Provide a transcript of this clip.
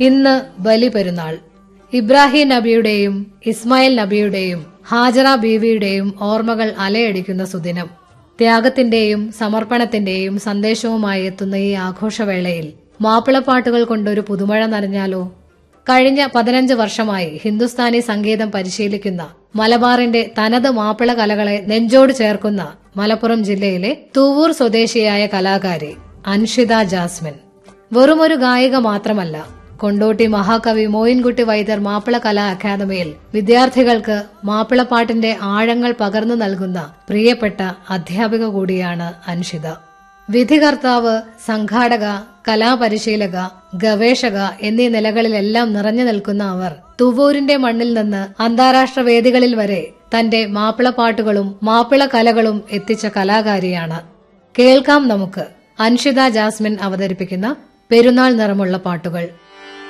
ഇന്ന് ബലി പെരുന്നാൾ ഇബ്രാഹിം നബിയുടെയും ഇസ്മായിൽ നബിയുടെയും ഹാജറ ബീവിയുടെയും ഓർമ്മകൾ അലയടിക്കുന്ന സുദിനം ത്യാഗത്തിന്റെയും സമർപ്പണത്തിന്റെയും സന്ദേശവുമായി എത്തുന്ന ഈ ആഘോഷവേളയിൽ മാപ്പിളപ്പാട്ടുകൾ കൊണ്ടൊരു പുതുമഴ നനഞ്ഞാലോ കഴിഞ്ഞ പതിനഞ്ച് വർഷമായി ഹിന്ദുസ്ഥാനി സംഗീതം പരിശീലിക്കുന്ന മലബാറിന്റെ തനത് മാപ്പിള കലകളെ നെഞ്ചോട് ചേർക്കുന്ന മലപ്പുറം ജില്ലയിലെ തൂവൂർ സ്വദേശിയായ കലാകാരി അൻഷിത ജാസ്മിൻ വെറുമൊരു ഗായിക മാത്രമല്ല കൊണ്ടോട്ടി മഹാകവി മോയിൻകുട്ടി വൈദ്യർ മാപ്പിള കലാ അക്കാദമിയിൽ വിദ്യാർത്ഥികൾക്ക് മാപ്പിളപ്പാട്ടിന്റെ ആഴങ്ങൾ പകർന്നു നൽകുന്ന പ്രിയപ്പെട്ട അധ്യാപിക കൂടിയാണ് അൻഷിത വിധികർത്താവ് സംഘാടക കലാപരിശീലക ഗവേഷക എന്നീ നിലകളിലെല്ലാം നിറഞ്ഞു നിൽക്കുന്ന അവർ തുവൂരിന്റെ മണ്ണിൽ നിന്ന് അന്താരാഷ്ട്ര വേദികളിൽ വരെ തന്റെ മാപ്പിളപ്പാട്ടുകളും മാപ്പിള കലകളും എത്തിച്ച കലാകാരിയാണ് കേൾക്കാം നമുക്ക് അൻഷിത ജാസ്മിൻ അവതരിപ്പിക്കുന്ന പെരുന്നാൾ നിറമുള്ള പാട്ടുകൾ